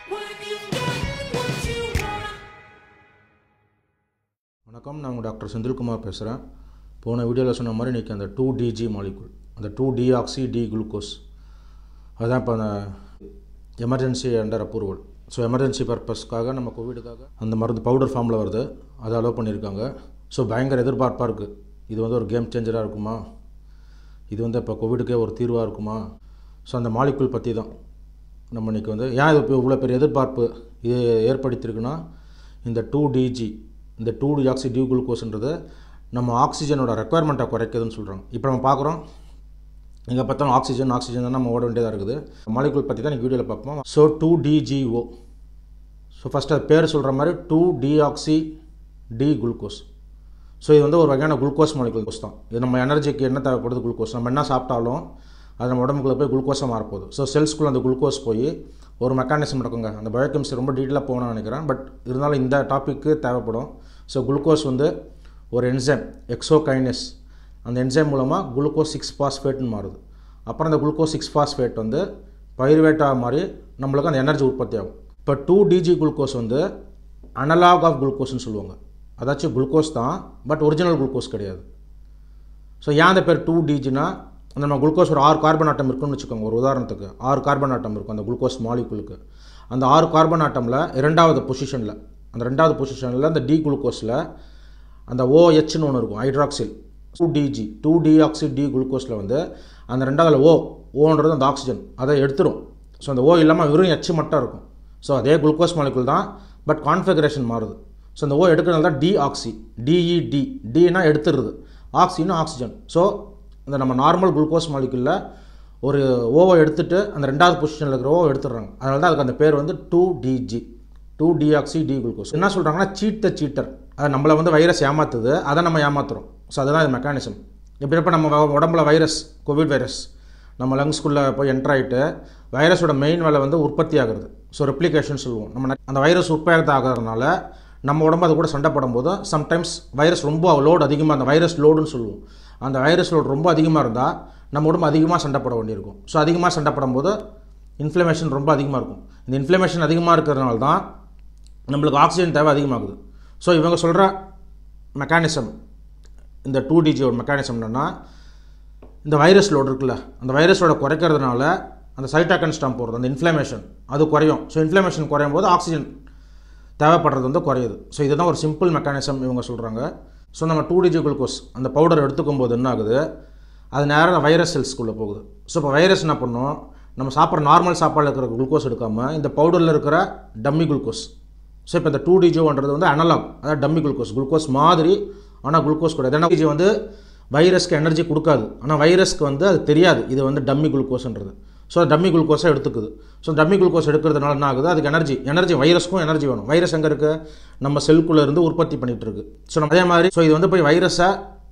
when you get what you want. வணக்கம் நான் உங்கள் டாக்டர் செந்தில்குமார் பேசுகிறேன் போன வீடியோவில் சொன்ன மாதிரி இன்றைக்கி அந்த டூ டிஜி மாலிகுல் அந்த டூ டிஆக்சி டி குளுக்கோஸ் அதுதான் இப்போ அந்த emergency under approval so emergency பர்பஸ்க்காக நம்ம கோவிடுக்காக அந்த மருந்து பவுடர் ஃபார்மில் வருது அதை அலோவ் பண்ணியிருக்காங்க ஸோ பயங்கர எதிர்பார்ப்பாக இருக்குது இது வந்து ஒரு கேம் சேஞ்சராக இருக்குமா இது வந்து இப்போ கோவிடுக்கே ஒரு தீர்வாக இருக்குமா ஸோ அந்த மாலிகுல் பற்றி தான் நம்ம இன்றைக்கி வந்து ஏன் இது இப்போ இவ்வளோ பெரிய எதிர்பார்ப்பு இது ஏற்படுத்தியிருக்குன்னா இந்த டூ டிஜி இந்த டூ டிஆக்சி டியூ குளுக்கோஸ்ன்றது நம்ம ஆக்சிஜனோட ரெக்குயர்மெண்ட்டை குறைக்குதுன்னு சொல்கிறாங்க இப்போ நம்ம பார்க்குறோம் எங்கே பார்த்தாலும் ஆக்சிஜன் ஆக்சிஜன் தான் நம்ம ஓட வேண்டியதாக இருக்குது மாலிகுல் பற்றி தான் நீங்கள் வீடியோவில் பார்ப்போம் so two DGO so first அது பேர் சொல்கிற மாதிரி two deoxy D glucose so இது வந்து ஒரு வகையான குளுக்கோஸ் மாலிகுல்கோஸ் தான் இது நம்ம எனர்ஜிக்கு என்ன தேவைப்படுது குளுக்கோஸ் நம்ம என்ன சாப்பிட்டாலும் அது நம்ம உடம்புக்குள்ள போய் குளுக்கோஸாக மாறப்போகுது ஸோ செல்ஸ்குள்ளே அந்த குளுக்கோஸ் போய் ஒரு மெக்கானிசம் நடக்குங்க அந்த பயோகெமிஸ்ட்ரி ரொம்ப டீட்டெயிலாக போகணும்னு நினைக்கிறேன் பட் இருந்தாலும் இந்த டாப்பிக்கு தேவைப்படும் ஸோ குளுக்கோஸ் வந்து ஒரு என்சைம் எக்ஸோகைனஸ் அந்த என்சைம் மூலமாக குளுக்கோஸ் சிக்ஸ் பாஸ்பேட்னு மாறுது அப்புறம் அந்த குளுக்கோஸ் சிக்ஸ் பாஸ்பேட் வந்து பைருவேட்டாக மாறி நம்மளுக்கு அந்த எனர்ஜி உற்பத்தி ஆகும் இப்போ டூ டிஜி குளுக்கோஸ் வந்து அனலாக் ஆஃப் குளுக்கோஸ்னு சொல்லுவாங்க அதாச்சும் குளுக்கோஸ் தான் பட் ஒரிஜினல் குளுக்கோஸ் கிடையாது ஸோ ஏன் அந்த பேர் டூ டிஜினா நம்ம குளுக்கோஸ் ஒரு ஆறு கார்பன் ஆட்டம் இருக்குன்னு வச்சுக்கோங்க ஒரு உதாரணத்துக்கு ஆறு கார்பன் ஆட்டம் இருக்கும் அந்த குளுக்கோஸ் மாலிகுலுக்கு அந்த ஆறு கார்பன் ஆட்டமில் இரண்டாவது பொசிஷனில் அந்த ரெண்டாவது பொசிஷனில் அந்த டி குளுக்கோஸில் அந்த ஓஹெச்னு ஒன்று இருக்கும் hydroxyl two DG two deoxy D குளுக்கோஸில் வந்து அந்த ரெண்டாவது ஓ ஓன்றது அந்த ஆக்சிஜன் அதை எடுத்துரும் ஸோ அந்த ஓ இல்லாமல் வெறும் எச் மட்டும் இருக்கும் ஸோ அதே குளுக்கோஸ் மாலிகுல் தான் பட் கான்ஃபிகரேஷன் மாறுது ஸோ அந்த ஓ எடுக்கிறதுனால தான் டிஆக்சி டிஇடி டினா எடுத்துருது ஆக்சின்னு ஆக்சிஜன் ஸோ இந்த நம்ம நார்மல் குளுக்கோஸ் மாலிகுலில் ஒரு ஓவை எடுத்துட்டு அந்த ரெண்டாவது பொசிஷனில் இருக்கிற ஓவை எடுத்துடுறாங்க அதனால தான் அதுக்கு அந்த பேர் வந்து two DG two deoxy D glucose என்ன சொல்கிறாங்கன்னா சீட் த சீட்டர் அது நம்மளை வந்து வைரஸ் ஏமாத்துது அதை நம்ம ஏமாத்துறோம் ஸோ அதுதான் இது மெக்கானிசம் எப்படிப்போ நம்ம வ- உடம்புல வைரஸ் கோவிட் வைரஸ் நம்ம லங்ஸ்குள்ளே போய் என்டர் ஆகிட்டு வைரஸோட மெயின் வேலை வந்து உற்பத்தி ஆகுறது ஸோ ரெப்ளிகேஷன் சொல்லுவோம் நம்ம நெ- அந்த வைரஸ் உற்பத்தி ஆகிறதுனால நம்ம உடம்பு அது கூட சண்டை போடும்போது சம்டைம்ஸ் வைரஸ் ரொம்ப லோடு அதிகமாக அந்த வைரஸ் லோடுன்னு சொல்லுவோம் அந்த வைரஸ் லோடு ரொம்ப அதிகமாக இருந்தால் நம்ம உடம்பு அதிகமாக சண்டை போட வேண்டியிருக்கும் ஸோ அதிகமாக சண்டை போடும்போது இன்ஃப்ளமேஷன் ரொம்ப அதிகமாக இருக்கும் இந்த இன்ஃப்ளமேஷன் அதிகமாக இருக்கிறதுனால தான் நம்மளுக்கு ஆக்சிஜன் தேவை அதிகமாகுது ஸோ இவங்க சொல்கிற மெக்கானிசம் இந்த டூ டிஜியோட மெக்கானிசம் என்னென்னா இந்த வைரஸ் லோடு இருக்குல்ல அந்த வைரஸோட குறைக்கிறதுனால அந்த சைட்டாக்கன் ஸ்டாம் போடுறது அந்த இன்ஃப்ளமேஷன் அது குறையும் ஸோ இன்ஃப்ளமேஷன் குறையும் போது ஆக்சிஜன் தேவைப்படுறது வந்து குறையுது ஸோ இதுதான் ஒரு சிம்பிள் மெக்கானிசம் இவங்க சொல்கிறாங்க ஸோ நம்ம டூ டிஜி குளுக்கோஸ் அந்த பவுடர் எடுத்துக்கும் போது என்ன ஆகுது அது நேராக வைரஸ் செல்ஸ்குள்ளே போகுது ஸோ இப்போ வைரஸ் என்ன பண்ணும் நம்ம சாப்பிட்ற நார்மல் சாப்பாடில் இருக்கிற குளுக்கோஸ் எடுக்காமல் இந்த பவுடரில் இருக்கிற டம்மி குளுக்கோஸ் ஸோ இப்போ இந்த டூ டிஜோன்றது வந்து அனலாக் அதாவது டம்மி குளுக்கோஸ் குளுக்கோஸ் மாதிரி ஆனால் குளுக்கோஸ் கூட ஏன்னா டிஜி வந்து வைரஸ்க்கு எனர்ஜி கொடுக்காது ஆனால் வைரஸ்க்கு வந்து அது தெரியாது இது வந்து டம்மி குளுக்கோஸ்ன்றது ஸோ டம்மி குளுக்கோஸை எடுத்துக்குது ஸோ டம்மி குளுக்கோஸ் எடுக்கிறதுனால என்ன ஆகுது அதுக்கு எனர்ஜி எனர்ஜி வைரஸ்க்கும் எனர்ஜி வேணும் வைரஸ் எங்கே இருக்குது நம்ம செல்குள்ளே இருந்து உற்பத்தி பண்ணிகிட்டு இருக்கு ஸோ நம்ம அதே மாதிரி ஸோ இது வந்து போய் வைரஸை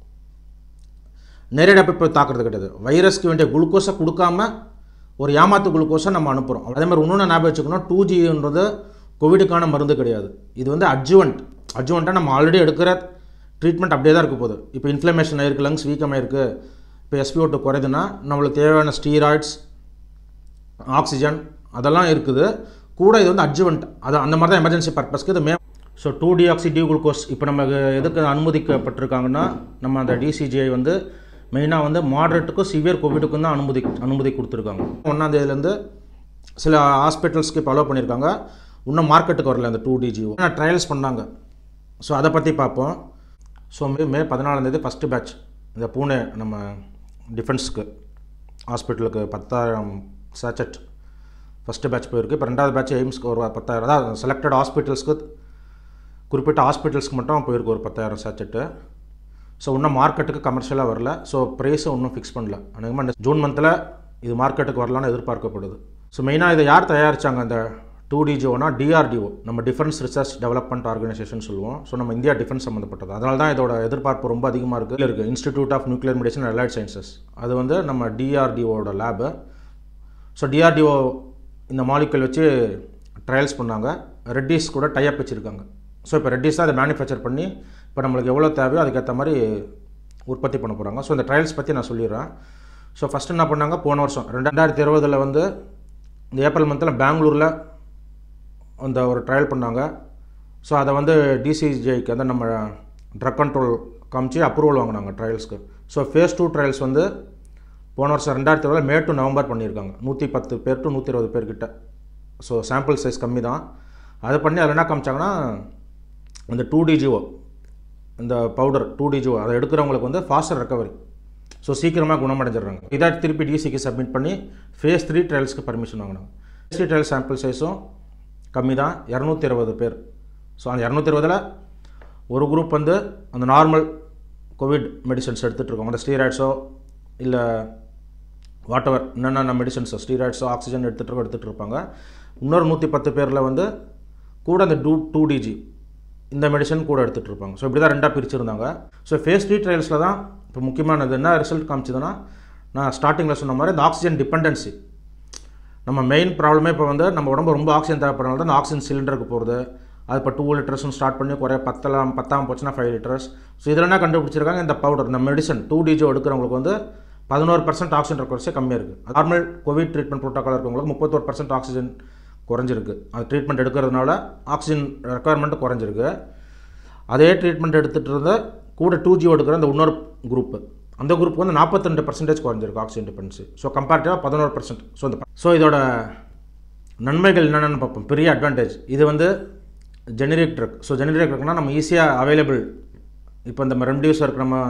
நேரடியாக போய் போய் தாக்குறது கிடையாது வைரஸ்க்கு வேண்டிய குளுக்கோஸை கொடுக்காம ஒரு ஏமாத்து குளுக்கோஸை நம்ம அனுப்புகிறோம் அதே மாதிரி இன்னொன்று ஞாபகம் வச்சுக்கணும் டூ ஜின்றது கோவிடுக்கான மருந்து கிடையாது இது வந்து அட்ஜுவன்ட் அட்ஜுவண்ட்டாக நம்ம ஆல்ரெடி எடுக்கிற ட்ரீட்மெண்ட் அப்படியே தான் இருக்க போகுது இப்போ இன்ஃப்ளமேஷன் ஆயிருக்கு லங்ஸ் வீக்கமாக இருக்குது இப்போ எஸ்பிஓ டூ குறையுதுன்னா நம்மளுக்கு தேவையான ஸ்டீராய்ட்ஸ் ஆக்சிஜன் அதெல்லாம் இருக்குது கூட இது வந்து அட்ஜுவன்ட் அது அந்த மாதிரி தான் எமர்ஜென்சி பர்பஸ்க்கு இது May so two deoxy D glucose இப்போ நமக்கு எதுக்கு அனுமதிக்கப்பட்டிருக்காங்கன்னா நம்ம அந்த டிசிஜிஐ வந்து மெயினாக வந்து மாடரேட்டுக்கும் சிவியர் கோவிடுக்கும் தான் அனுமதி அனுமதி கொடுத்துருக்காங்க ஒன்றாந்தேதியிலேருந்து சில ஹாஸ்பிட்டல்ஸ்க்கு இப்போ அலோவ் பண்ணியிருக்காங்க இன்னும் மார்க்கெட்டுக்கு வரல அந்த டூ டிஜி ட்ரையல்ஸ் பண்ணாங்க ஸோ அதை பற்றி பார்ப்போம் ஸோ மே மே பதினாலாந்தேதி ஃபஸ்ட்டு பேட்ச் இந்த பூனே நம்ம டிஃபென்ஸ்க்கு ஹாஸ்பிட்டலுக்கு பத்தாயிரம் சேச்சட் ஃபஸ்ட்டு பேட்ச் போயிருக்கு இப்போ ரெண்டாவது பேட்ச் எய்ம்ஸ்க்கு ஒரு பத்தாயிரம் அதாவது செலக்டட் ஹாஸ்பிட்டல்ஸ்க்கு குறிப்பிட்ட ஹாஸ்பிட்டல்ஸ்க்கு மட்டும் போயிருக்கு ஒரு பத்தாயிரம் சேச்சட்டு ஸோ இன்னும் மார்க்கெட்டுக்கு கமர்ஷியலாக வரல ஸோ ப்ரைஸும் இன்னும் ஃபிக்ஸ் பண்ணல அநேகமாக இந்த ஜூன் மந்தில் இது மார்க்கெட்டுக்கு வரலான்னு எதிர்பார்க்கப்படுது ஸோ மெயினாக இதை யார் தயாரித்தாங்க அந்த டூ டிஜிஓனா டிஆர்டிஓ நம்ம டிஃபென்ஸ் ரிசர்ச் டெவலப்மெண்ட் ஆர்கனைசேஷன் சொல்லுவோம் ஸோ நம்ம இந்தியா டிஃபென்ஸ் சம்மந்தப்பட்டது அதனால தான் இதோட எதிர்பார்ப்பு ரொம்ப அதிகமாக இருக்குது இருக்குது institute of nuclear medicine and allied sciences அது வந்து நம்ம டிஆர்டிஓட லேபு ஸோ டிஆர்டிஓ இந்த மாலிகுல் வச்சு ட்ரையல்ஸ் பண்ணாங்க ரெட்டிஸ் கூட டைப் வச்சுருக்காங்க ஸோ இப்போ ரெட்டிஸ் தான் அதை மேனுஃபேக்சர் பண்ணி இப்போ நம்மளுக்கு எவ்வளோ தேவையோ அதுக்கேற்ற மாதிரி உற்பத்தி பண்ண போகிறாங்க ஸோ இந்த ட்ரையல்ஸ் பற்றி நான் சொல்லிடுறேன் ஸோ ஃபஸ்ட்டு என்ன பண்ணாங்க போன வருஷம் ரெண்டாயிரத்தி இருபதில் வந்து இந்த ஏப்ரல் மந்தில் பெங்களூரில் அந்த ஒரு ட்ரையல் பண்ணாங்க ஸோ அதை வந்து டிசிஜேக்கு வந்து நம்ம ட்ரக் கண்ட்ரோல் காமிச்சு அப்ரூவல் வாங்கினாங்க ட்ரையல்ஸ்க்கு ஸோ ஃபேஸ் டூ ட்ரையல்ஸ் வந்து போன வருஷம் ரெண்டாயிரத்தி இருபதில் மே டு நவம்பர் பண்ணியிருக்காங்க நூற்றி பத்து பேர் டு நூற்றி இருபது பேர்கிட்ட ஸோ சாம்பிள் சைஸ் கம்மி தான் அதை பண்ணி அதில் என்ன காமிச்சாங்கன்னா இந்த டூ டிஜிஓ இந்த பவுடர் டூ டிஜிஓ அதை எடுக்கிறவங்களுக்கு வந்து ஃபாஸ்டர் ரெக்கவரி ஸோ சீக்கிரமாக குணமடைஞ்சிடுறாங்க இதை திருப்பி டிசிக்கு சப்மிட் பண்ணி ஃபேஸ் த்ரீ ட்ரையல்ஸ்க்கு பர்மிஷன் வாங்கினாங்க ஃபேஸ் த்ரீ ட்ரையல் சாம்பிள் சைஸும் கம்மி தான் இரநூத்தி இருபது பேர் ஸோ அந்த இரநூத்தி இருபதில் ஒரு குரூப் வந்து அந்த நார்மல் கோவிட் மெடிசன்ஸ் எடுத்துகிட்டு இருக்கோம் அந்த ஸ்டீராய்ட்ஸோ இல்லை வாட் எவர் என்னென்ன மெடிசன்ஸோ ஸ்டீராய்ட்ஸோ ஆக்சிஜன் எடுத்துகிட்டு இருக்கோ எடுத்துகிட்டு இருப்பாங்க இன்னொரு நூற்றி பத்து பேரில் வந்து கூட அந்த டூ டூ டிஜி இந்த மெடிசன் கூட எடுத்துகிட்டு இருப்பாங்க ஸோ இப்படி தான் ரெண்டாக பிரிச்சிருந்தாங்க ஸோ ஃபேஸ் த்ரீ ட்ரையல்ஸில் தான் இப்போ முக்கியமானது என்ன ரிசல்ட் காமிச்சதுன்னா நான் ஸ்டார்டிங்கில் சொன்ன மாதிரி இந்த ஆக்சிஜன் டிபெண்டன்சி நம்ம மெயின் ப்ராப்ளமே இப்போ வந்து நம்ம உடம்பு ரொம்ப ஆக்சிஜன் தேவைப்படுறதுனால தான் அந்த ஆக்சிஜன் சிலிண்டருக்கு போகிறது அது இப்போ டூ லிட்டர்ஸ்னு ஸ்டார்ட் பண்ணி குறைய பத்தலாம் பத்தாம் போச்சுன்னா ஃபைவ் லிட்டர்ஸ் ஸோ இதில் என்ன கண்டுபிடிச்சிருக்காங்க இந்த பவுடர் இந்த மெடிசன் டூ டிஜோ எடுக்கிறவங்களுக்கு வந்து பதினோரு பர்சன்ட் ஆக்சிஜன் ரெக்கவரிஸே கம்மியாக இருக்குது நார்மல் கோவிட் ட்ரீட்மெண்ட் ப்ரோட்டோக்கால் இருக்கவங்களுக்கு முப்பத்தோரு பர்சன்ட் ஆக்சிஜன் குறைஞ்சிருக்கு அது ட்ரீட்மெண்ட் எடுக்கிறதுனால ஆக்சிஜன் ரெக்குவயர்மெண்ட் குறைஞ்சிருக்கு அதே ட்ரீட்மெண்ட் எடுத்துகிட்டு இருந்த கூட டூ ஜியோ எடுக்கிற அந்த இன்னொரு குரூப்பு அந்த குரூப் வந்து நாற்பத்தெண்டு பர்சன்டேஜ் குறைஞ்சிருக்கு ஆக்சிஜன் டிபெண்டன்சி ஸோ கம்பேரிட்டிவாக பதினோரு பர்சன்ட் ஸோ இந்த ஸோ இதோட நன்மைகள் என்னென்னு பார்ப்போம் பெரிய அட்வான்டேஜ் இது வந்து ஜெனரிக் ட்ரக் ஸோ ஜெனரிக் ட்ரக்னால் நம்ம ஈஸியாக அவைலபிள் இப்போ இந்த ரெம்டியூஸ் இருக்க நம்ம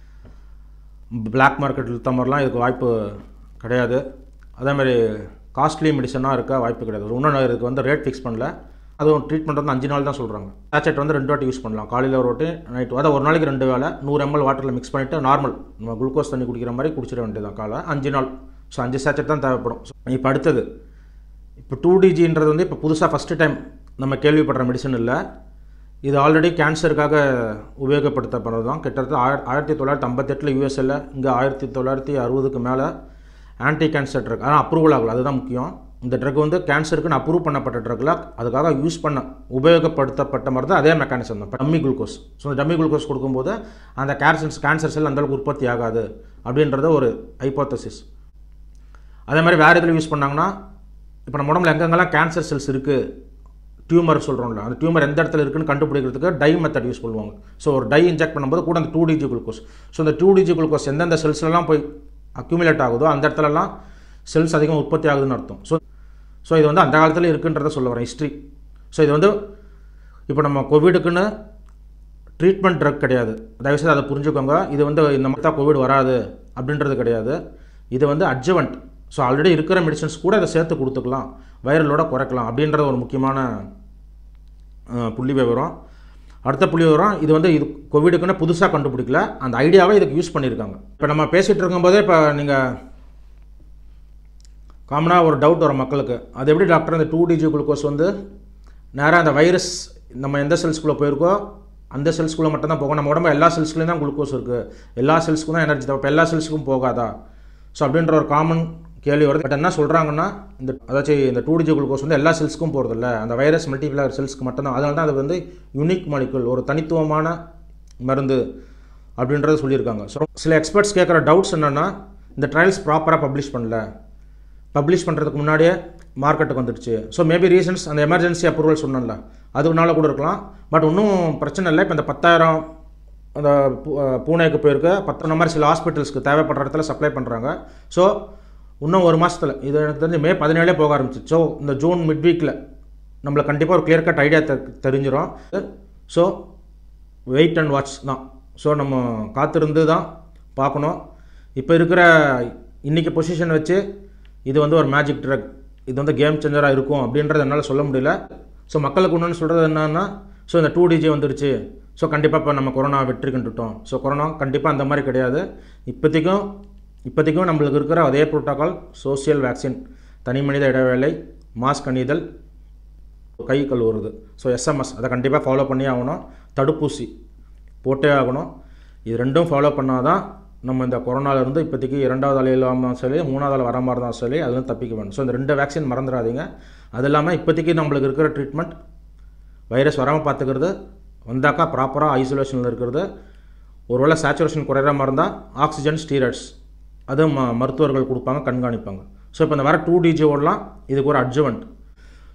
பிளாக் மார்க்கெட்டில் இருக்க மாதிரிலாம் இதுக்கு வாய்ப்பு கிடையாது அதே மாதிரி காஸ்ட்லி மெடிசனாக இருக்க வாய்ப்பு கிடையாது இன்னொன்று இதுக்கு வந்து ரேட் ஃபிக்ஸ் பண்ணல அதுவும் ட்ரீட்மெண்ட் வந்து அஞ்சு நாள் தான் சொல்கிறாங்க சாச்செட் வந்து ரெண்டு வாட்டி யூஸ் பண்ணலாம் காலையில் ஒரு வாட்டி நைட் அதாவது ஒரு நாளைக்கு ரெண்டு வேளை நூறு எம்எல் வாட்டரில் மிக்ஸ் பண்ணிவிட்டு நார்மல் நம்ம குளுக்கோஸ் தண்ணி குடிக்கிற மாதிரி குடிச்சிட வேண்டியதான் காலை அஞ்சு நாள் ஸோ அஞ்சு சாச்செட் தான் தேவைப்படும் இப்போ அடுத்தது இப்போ டூ டிஜின்றது வந்து இப்போ புதுசாக ஃபஸ்ட்டு டைம் நம்ம கேள்விப்படுற மெடிசன் இல்லை இது ஆல்ரெடி கேன்சருக்காக உபயோகப்படுத்தப்படுறது தான் கிட்டத்தட்ட ஆயிர ஆயிரத்தி தொள்ளாயிரத்தி ஐம்பத்தெட்டில் யூஎஸ்எல்ல இங்கே ஆயிரத்தி தொள்ளாயிரத்தி அறுபதுக்கு மேலே ஆன்டி கேன்சர் ட்ரக் ஆனால் அப்ரூவல் ஆகல அதுதான் முக்கியம் இந்த ட்ரக் வந்து கேன்சருக்குன்னு அப்ரூவ் பண்ணப்பட்ட ட்ரக்கில் அதுக்காக யூஸ் பண்ண உபயோகப்படுத்தப்பட்ட மாதிரி தான் அதே மெக்கானிசம் தான் டம்மி குளுக்கோஸ் ஸோ இந்த டம்மி குளுக்கோஸ் கொடுக்கும்போது அந்த கேன்சர்ஸ் கேன்சர் செல் அந்தளவுக்கு உற்பத்தி ஆகாது அப்படின்றத ஒரு ஹைப்போத்தசிஸ் அதே மாதிரி வேறு இதில் யூஸ் பண்ணாங்கன்னா இப்போ நம்ம உடம்புல எங்கெங்கெல்லாம் கேன்சர் செல்ஸ் இருக்குது டியூமர் சொல்கிறோம்ல அந்த டியூமர் எந்த இடத்துல இருக்குன்னு கண்டுபிடிக்கிறதுக்கு டை மெத்தட் யூஸ் பண்ணுவாங்க ஸோ ஒரு டை இன்ஜெக்ட் பண்ணும்போது கூட அந்த டூ டிஜி குளுக்கோஸ் ஸோ இந்த டூ டிஜி குளுக்கோஸ் எந்தெந்த செல்ஸ்லாம் போய் அக்யூமுலேட் ஆகுதோ அந்த இடத்துலலாம் செல்ஸ் அதிகம் உற்பத்தி ஆகுதுன்னு அர்த்தம் ஸோ ஸோ இது வந்து அந்த காலத்தில் இருக்குன்றத சொல்ல வரேன் ஹிஸ்ட்ரி ஸோ இது வந்து இப்போ நம்ம கோவிடுக்குன்னு ட்ரீட்மெண்ட் ட்ரக் கிடையாது தயவுசெய்து அதை புரிஞ்சுக்கோங்க இது வந்து இந்த மாதிரி தான் கோவிட் வராது அப்படின்றது கிடையாது இது வந்து அட்ஜவன்ட் ஸோ ஆல்ரெடி இருக்கிற மெடிசன்ஸ் கூட இதை சேர்த்து கொடுத்துக்கலாம் வைரலோட குறைக்கலாம் அப்படின்றது ஒரு முக்கியமான அஹ், புள்ளி விவரம் அடுத்த புள்ளி விவரம் இது வந்து இது கோவிடுக்குன்னு புதுசாக கண்டுபிடிக்கல அந்த ஐடியாவை இதுக்கு யூஸ் பண்ணியிருக்காங்க இப்போ நம்ம பேசிகிட்டு இருக்கும்போதே இப்போ நீங்கள் காமனாக ஒரு டவுட் வரும் மக்களுக்கு அது எப்படி டாக்டர் இந்த டூ டிஜி குளுக்கோஸ் வந்து நேராக அந்த வைரஸ் நம்ம எந்த செல்ஸ்குள்ளே போயிருக்கோ அந்த செல்ஸ்குள்ளே மட்டும் தான் போகும் நம்ம உடம்பு எல்லா செல்ஸ்குள்ளேயும் தான் குளுக்கோஸ் இருக்குது எல்லா செல்ஸ்க்கும் தான் எனர்ஜி தேவை இப்போ எல்லா செல்ஸுக்கும் போகாதா ஸோ அப்படின்ற ஒரு காமன் கேள்வி வருது பட் என்ன சொல்கிறாங்கன்னா இந்த அதாச்சும் இந்த டூ டிஜி குளுக்கோஸ் வந்து எல்லா செல்ஸ்க்கும் போகிறதில்ல அந்த வைரஸ் மல்டிபிளர் செல்ஸ்க்கு மட்டும்தான் அதனால தான் அது வந்து யூனிக் மாலிகுல் ஒரு தனித்துவமான மருந்து அப்படின்றத சொல்லியிருக்காங்க ஸோ சில எக்ஸ்பர்ட்ஸ் கேட்குற டவுட்ஸ் என்னென்னா இந்த ட்ரையல்ஸ் ப்ராப்பராக பப்ளிஷ் பண்ணல பப்ளிஷ் பண்ணுறதுக்கு முன்னாடியே மார்க்கெட்டுக்கு வந்துடுச்சு ஸோ மேபி ரீசன்ஸ் அந்த எமர்ஜென்சி அப்ரூவல் சொன்னேன்ல அதுக்குனால கூட இருக்கலாம் பட் ஒன்றும் பிரச்சனை இல்லை இப்போ இந்த பத்தாயிரம் அந்த பூ- அஹ் பூனேக்கு போயிருக்க பத்து இந்த மாதிரி சில ஹாஸ்பிட்டல்ஸ்க்கு தேவைப்படுற இடத்துல சப்ளை பண்ணுறாங்க ஸோ இன்னும் ஒரு மாதத்தில் இது எனக்கு தெரிஞ்சு மே பதினேழே போக ஆரம்பிச்சு ஸோ இந்த ஜூன் மிட் வீக்கில் நம்மளுக்கு கண்டிப்பாக ஒரு கிளியர் கட் ஐடியா தெ தெரிஞ்சிடும் ஸோ வெயிட் அண்ட் வாட்ச் தான் ஸோ நம்ம காத்திருந்து தான் பார்க்கணும் இப்போ இருக்கிற இன்றைக்கி பொசிஷன் வச்சு இது வந்து ஒரு மேஜிக் ட்ரக் இது வந்து கேம் சேஞ்சராக இருக்கும் அப்படின்றத என்னால் சொல்ல முடியல ஸோ மக்களுக்கு ஒன்றுன்னு சொல்கிறது என்னன்னா ஸோ இந்த டூ டிஜி வந்துருச்சு ஸோ கண்டிப்பாக இப்போ நம்ம கொரோனா வெற்றி கண்டுட்டோம் ஸோ கொரோனா கண்டிப்பாக அந்த மாதிரி கிடையாது இப்போதைக்கும் இப்போதைக்கும் நம்மளுக்கு இருக்கிற அதே புரோட்டோகால் சோஷியல் வேக்சின் தனி மனித இடைவேளை மாஸ்க் அணிதல் கை கழுவுறது ஸோ எஸ்எம்எஸ் அதை கண்டிப்பாக ஃபாலோ பண்ணி ஆகணும் தடுப்பூசி போட்டே ஆகணும் இது ரெண்டும் ஃபாலோ பண்ணால் தான் நம்ம இந்த கொரோனாவிலேருந்து இப்போதைக்கு இரண்டாவது அலை இல்லாமல் சரி மூணாவது அலை வர மாதிரி இருந்தாலும் சரி அதுலேருந்து தப்பிக்க வேணும் ஸோ இந்த ரெண்டு வேக்சின் மறந்துடாதீங்க அது இல்லாமல் இப்போதைக்கு நம்மளுக்கு இருக்கிற ட்ரீட்மெண்ட் வைரஸ் வராமல் பார்த்துக்கிறது வந்தாக்கா ப்ராப்பராக ஐசோலேஷனில் இருக்கிறது ஒருவேளை சேச்சுரேஷன் குறையிற மாதிரி இருந்தால் ஆக்சிஜன் ஸ்டீராய்ட்ஸ் அதுவும் ம மருத்துவர்கள் கொடுப்பாங்க கண்காணிப்பாங்க ஸோ இப்போ இந்த வர டூ டிஜிஓடலாம் இதுக்கு ஒரு அட்ஜுவன்ட்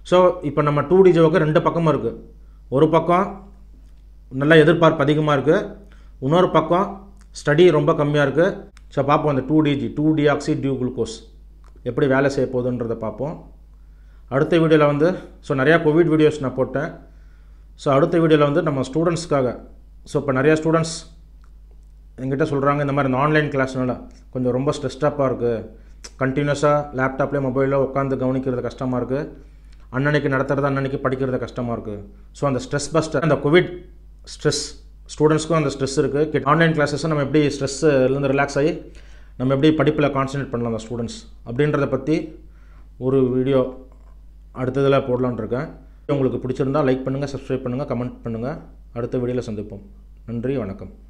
ஸோ இப்போ நம்ம டூ டி ஜோக்கு ரெண்டு பக்கமும் இருக்குது ஒரு பக்கம் நல்ல எதிர்பார்ப்பு அதிகமாக இருக்குது இன்னொரு பக்கம் ஸ்டடி ரொம்ப கம்மியாக இருக்குது ஸோ பார்ப்போம் அந்த two DG two deoxy D glucose எப்படி வேலை செய்ய போகுதுன்றதை பார்ப்போம் அடுத்த வீடியோவில் வந்து ஸோ நிறையா கோவிட் வீடியோஸ் நான் போட்டேன் ஸோ அடுத்த வீடியோவில் வந்து நம்ம ஸ்டூடெண்ட்ஸ்க்காக ஸோ இப்போ நிறையா ஸ்டூடெண்ட்ஸ் எங்கிட்ட சொல்கிறாங்க இந்த மாதிரி இந்த ஆன்லைன் கிளாஸ்னால கொஞ்சம் ரொம்ப ஸ்ட்ரெஸ்டாப்பாக இருக்குது கண்டினியூஸாக லேப்டாப்லேயே மொபைலில் உட்காந்து கவனிக்கிறது கஷ்டமாக இருக்குது அன்னன்னைக்கு நடத்துறது அன்னன்னைக்கு படிக்கிறது கஷ்டமாக இருக்குது ஸோ அந்த ஸ்ட்ரெஸ் பஸ்டர் அந்த கோவிட் ஸ்ட்ரெஸ் ஸ்டூடெண்ட்ஸ்க்கும் அந்த ஸ்ட்ரெஸ் இருக்குது ஆன்லைன் கிளாஸஸை நம்ம எப்படி ஸ்ட்ரெஸ்ஸுலேருந்து ரிலாக்ஸ் ஆகி நம்ம எப்படி படிப்பில் கான்சன்ட்ரேட் பண்ணலாம் அந்த ஸ்டூடெண்ட்ஸ் அப்படின்றத பற்றி ஒரு வீடியோ அடுத்ததில் போடலான்னு இருக்கேன் உங்களுக்கு பிடிச்சிருந்தா லைக் பண்ணுங்கள் சப்ஸ்கிரைப் பண்ணுங்கள் கமெண்ட் பண்ணுங்கள் அடுத்த வீடியோவில் சந்திப்போம் நன்றி வணக்கம்